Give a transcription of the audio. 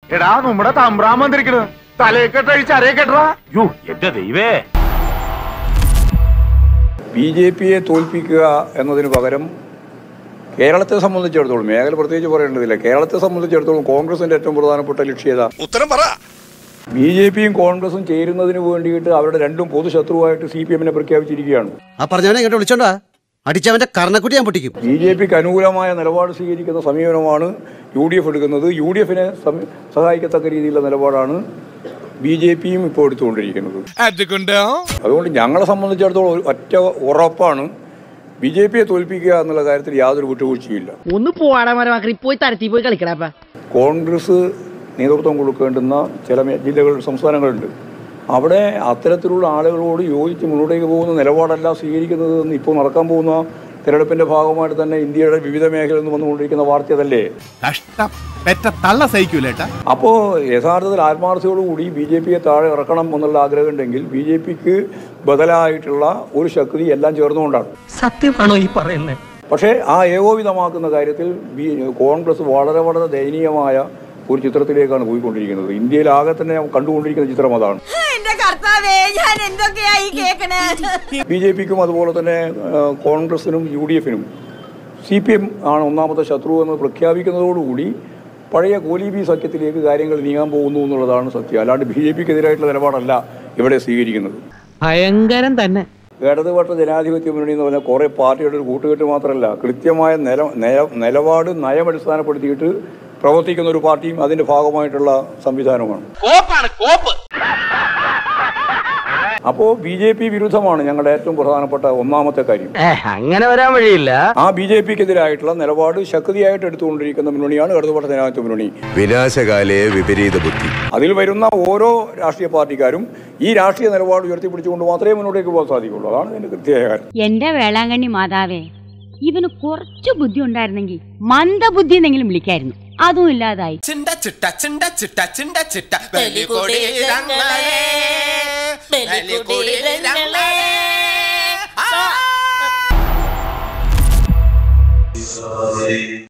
എടാ നമ്മുടെ തമ്പ്രാൻ വന്നിരിക്കണ് തലയെക്കെട്ടഴിച്ച് അരയെക്കെട്ടാ യോ എന്റെ ദൈവേ ബി ജെ പിയെ തോൽപ്പിക്കുക എന്നതിന് പകരം കേരളത്തെ സംബന്ധിച്ചിടത്തോളം മേഖല പ്രത്യേകിച്ച് പറയേണ്ടതില്ല കേരളത്തെ സംബന്ധിച്ചിടത്തോളം കോൺഗ്രസിന്റെ ഏറ്റവും പ്രധാനപ്പെട്ട ലക്ഷ്യത ഉത്തരം പറ ബി ജെ പിയും കോൺഗ്രസും ചേരുന്നതിന് വേണ്ടിയിട്ട് അവരുടെ രണ്ടും പൊതുശത്രുവായിട്ട് സി പി എമ്മിനെ പ്രഖ്യാപിച്ചിരിക്കുകയാണ് ആ പറഞ്ഞവനെ ഇങ്ങോട്ട് വിളിച്ചോണ്ടാ അടിച്ചവന്റെ കർണക്കുട്ടി ഞാൻ പൊട്ടിക്കും ബി ജെ പിക്ക് അനുകൂലമായ നിലപാട് സ്വീകരിക്കുന്ന സമീപനമാണ് യു ഡി എഫ് എടുക്കുന്നത് യു ഡി എഫിനെ സഹായിക്കത്തക്ക രീതിയിലുള്ള നിലപാടാണ് ബി ജെ പിയും ഇപ്പോൾ എടുത്തുകൊണ്ടിരിക്കുന്നത് അതുകൊണ്ട് ഞങ്ങളെ സംബന്ധിച്ചിടത്തോളം ഒരു ഒറ്റ ഉറപ്പാണ് ബി ജെ പിയെ തോൽപ്പിക്കുക എന്നുള്ള കാര്യത്തിൽ യാതൊരു വിട്ടുവീഴ്ചയില്ല ഒന്ന് പോവാടാ മരമാക്കി പോയി തരത്തി പോയി കളിക്കടാപ്പ കോൺഗ്രസ് നേതൃത്വം കൊടുക്കേണ്ടുന്ന ചില മേ- ജില്ലകൾ സംസ്ഥാനങ്ങളുണ്ട് അവിടെ അത്തരത്തിലുള്ള ആളുകളോട് യോജിച്ച് മുന്നോട്ടേക്ക് പോകുന്ന നിലപാടല്ല സ്വീകരിക്കുന്നത് എന്ന് ഇപ്പോൾ നടക്കാൻ പോകുന്ന തെരഞ്ഞെടുപ്പിന്റെ ഭാഗമായിട്ട് തന്നെ ഇന്ത്യയുടെ വിവിധ മേഖലയിൽ നിന്ന് വന്നുകൊണ്ടിരിക്കുന്ന വാർത്തയതല്ലേ കഷ്ടം പെറ്റ തള്ള സഹിക്കൂലേട്ടാ അപ്പോൾ യഥാർത്ഥത്തിൽ ആത്മാർത്ഥതയോടുകൂടി ബി ജെ പിയെ താഴെ ഇറക്കണം എന്നുള്ള ആഗ്രഹം ഉണ്ടെങ്കിൽ ബി ജെ പിക്ക് ബദലായിട്ടുള്ള ഒരു ശക്തി എല്ലാം ചേർന്നുകൊണ്ടാണ് സത്യമാണോ ഈ പറയുന്നത് പക്ഷേ ആ ഏകോപിതമാക്കുന്ന കാര്യത്തിൽ ബി കോൺഗ്രസ് വളരെ വളരെ ദയനീയമായ ഒരു ചിത്രത്തിലേക്കാണ് പോയിക്കൊണ്ടിരിക്കുന്നത് ഇന്ത്യയിൽ ആകെ തന്നെ കണ്ടുകൊണ്ടിരിക്കുന്ന ചിത്രം അതാണ് എന്റെ കർത്താവേ ഞാൻ എന്തൊക്കെയായി കേക്കണേ ബി ജെ പിക്കും അതുപോലെ തന്നെ ആ, കോൺഗ്രസിനും യു ഡി എഫിനും സി പി എം ആണ് ഒന്നാമത്തെ ശത്രു എന്ന് പ്രഖ്യാപിക്കുന്നതോടുകൂടി പഴയ കോലീബി സഖ്യത്തിലേക്ക് കാര്യങ്ങൾ നീങ്ങാൻ പോകുന്നു എന്നുള്ളതാണ് സത്യം അല്ലാണ്ട് ബി ജെ പിക്ക് എതിരായിട്ടുള്ള നിലപാടല്ല ഇവിടെ സ്വീകരിക്കുന്നത് ഭയങ്കരം തന്നെ ഇടതുപക്ഷ ജനാധിപത്യ മുന്നണി എന്ന് പറഞ്ഞാൽ കുറേ പാർട്ടിയുടെ ഒരു കൂട്ടുകെട്ട് മാത്രമല്ല കൃത്യമായ നില നയ- നിലപാട് നയമടിസ്ഥാനപ്പെടുത്തിയിട്ട് പ്രവർത്തിക്കുന്ന ഒരു പാർട്ടിയും അതിന്റെ ഭാഗമായിട്ടുള്ള സംവിധാനമാണ് അപ്പോൾ ബി ജെ പി വിരുദ്ധമാണ് ഞങ്ങളുടെ ഏറ്റവും പ്രധാനപ്പെട്ട ഒന്നാമത്തെ കാര്യം അങ്ങനെ വരാൻ വഴിയില്ല ആ ബി ജെ പിക്കെതിരായിട്ടുള്ള നിലപാട് ശക്തിയായിട്ട് എടുത്തുകൊണ്ടിരിക്കുന്ന മുന്നണിയാണ് ഇടതുപക്ഷ ജനാധിപത്യ മുന്നണി വിനാശകാലേ വിപരീത ബുദ്ധി അതിൽ വരുന്ന ഓരോ രാഷ്ട്രീയ പാർട്ടിക്കാരും ഈ രാഷ്ട്രീയ നിലപാട് ഉയർത്തിപ്പിടിച്ചുകൊണ്ട് മാത്രമേ മുന്നോട്ടേക്ക് പോകാൻ സാധിക്കുള്ളൂ അതാണ് ഇതിന്റെ കൃത്യമായ കാര്യം എന്റെ വേളാങ്കണ്ണി മാതാവേ ഇവന് കുറച്ചു ബുദ്ധി ഉണ്ടായിരുന്നെങ്കിൽ മന്ദബുദ്ധി എന്നെങ്കിലും വിളിക്കായിരുന്നു അതും ഇല്ലാതായി ചിണ്ട ചിട്ട ചിണ്ട ചിട്ട ചിണ്ട ചിട്ട ബലികൊടി രംഗളേ ബലികൊടി രംഗളേ ആ